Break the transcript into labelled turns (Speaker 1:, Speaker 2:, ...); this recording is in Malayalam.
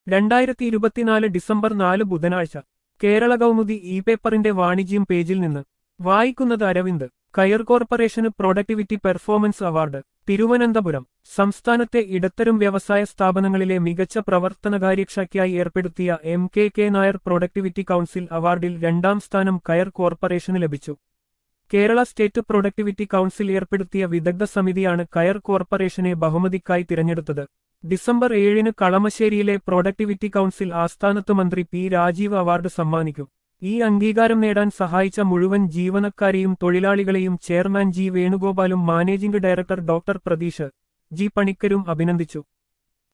Speaker 1: രണ്ടായിരത്തി ഇരുപത്തിനാല് ഡിസംബർ നാല് ബുധനാഴ്ച കേരള കൗമുദി ഇ പേപ്പറിന്റെ വാണിജ്യം പേജിൽ നിന്ന് വായിക്കുന്നത് അരവിന്ദ് കയർ കോർപ്പറേഷന് പ്രൊഡക്ടിവിറ്റി പെർഫോമൻസ് അവാർഡ് തിരുവനന്തപുരം സംസ്ഥാനത്തെ ഇടത്തരം വ്യവസായ സ്ഥാപനങ്ങളിലെ മികച്ച പ്രവർത്തനകാര്യക്ഷയ്ക്കായി ഏർപ്പെടുത്തിയ M K K Nair productivity council അവാർഡിൽ രണ്ടാം സ്ഥാനം കയർ കോർപ്പറേഷന് ലഭിച്ചു കേരള സ്റ്റേറ്റ് പ്രൊഡക്ടിവിറ്റി കൗൺസിൽ ഏർപ്പെടുത്തിയ വിദഗ്ധ സമിതിയാണ് കയർ കോർപ്പറേഷനെ ബഹുമതിക്കായി തിരഞ്ഞെടുത്തത് ഡിസംബർ ഏഴിന് കളമശ്ശേരിയിലെ പ്രൊഡക്ടിവിറ്റി കൗൺസിൽ ആസ്ഥാനത്ത് മന്ത്രി പി രാജീവ് അവാർഡ് സമ്മാനിക്കും ഈ അംഗീകാരം നേടാൻ സഹായിച്ച മുഴുവൻ ജീവനക്കാരെയും തൊഴിലാളികളെയും ചെയർമാൻ ജി വേണുഗോപാലും managing director doctor Pratheesh G പണിക്കരും അഭിനന്ദിച്ചു